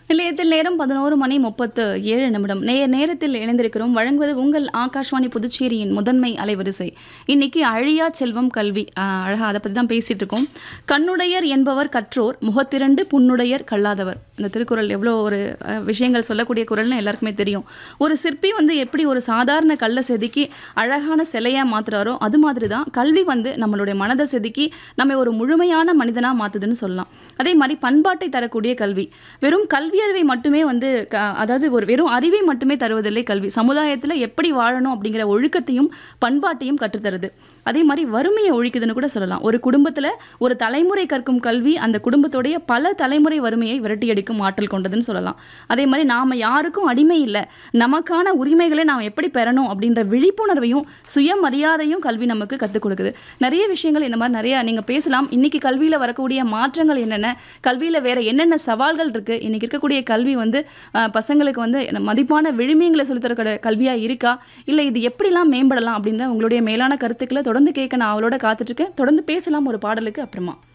நிலையத்தில் நேரம் பதினோரு மணி முப்பத்து ஏழு நிமிடம் நேய நேரத்தில் இணைந்திருக்கிறோம் வழங்குவது உங்கள் ஆகாஷ்வாணி புதுச்சேரியின் முதன்மை அலைவரிசை இன்னைக்கு அழியா செல்வம் கல்வி ஆஹ், அழகா அதை பற்றி தான் பேசிட்டு இருக்கோம் கண்ணுடையர் என்பவர் கற்றோர் முகத்திரண்டு புண்ணுடையர் கல்லாதவர் இந்த திருக்குறள் எவ்வளோ ஒரு அஹ், விஷயங்கள் சொல்லக்கூடிய குரல்னு எல்லாருக்குமே தெரியும் ஒரு சிற்பி வந்து எப்படி ஒரு சாதாரண கல்லை செதுக்கி அழகான சிலையாக மாத்துறாரோ அது மாதிரி தான் கல்வி வந்து நம்மளுடைய மனதை செதுக்கி நம்ம ஒரு முழுமையான மனிதனாக மாற்றுதுன்னு சொல்லலாம் அதே மாதிரி பண்பாட்டை தரக்கூடிய கல்வி வெறும் கல்வி அறிவை மட்டுமே வந்து க- அதாவது ஒரு வெறும் அறிவை மட்டுமே தருவதில்லை கல்வி சமுதாயத்தில் எப்படி வாழணும் அப்படிங்கிற ஒழுக்கத்தையும் பண்பாட்டையும் கற்றுத்தருது அதே மாதிரி வறுமையை ஒழிக்குதுன்னு கூட சொல்லலாம் ஒரு குடும்பத்தில் ஒரு தலைமுறை கற்கும் கல்வி அந்த குடும்பத்துடைய பல தலைமுறை வறுமையை விரட்டியடிக்கும் ஆற்றல் கொண்டதுன்னு சொல்லலாம் அதே மாதிரி நாம் யாருக்கும் அடிமை இல்லை நமக்கான உரிமைகளை நாம் எப்படி பெறணும் அப்படின்ற விழிப்புணர்வையும் சுயமரியாதையும் கல்வி நமக்கு கற்றுக் கொடுக்குது நிறைய விஷயங்கள் இந்த மாதிரி நிறைய நீங்கள் பேசலாம் இன்னைக்கு கல்வியில் வரக்கூடிய மாற்றங்கள் என்னென்ன கல்வியில் வேற என்னென்ன சவால்கள் இருக்குது இன்னைக்கு இருக்கக்கூடிய கல்வி வந்து அஹ், பசங்களுக்கு வந்து மதிப்பான விழுமியங்களை சொல்லித்தர கல்வியாக இருக்கா இல்லை இது எப்படிலாம் மேம்படலாம் அப்படின்ற உங்களுடைய மேலான கருத்துக்களை தொடர்ந்து கேட்க நான் அவளோட காத்துட்ருக்கேன் தொடர்ந்து பேசலாம் ஒரு பாடலுக்கு அப்புறமா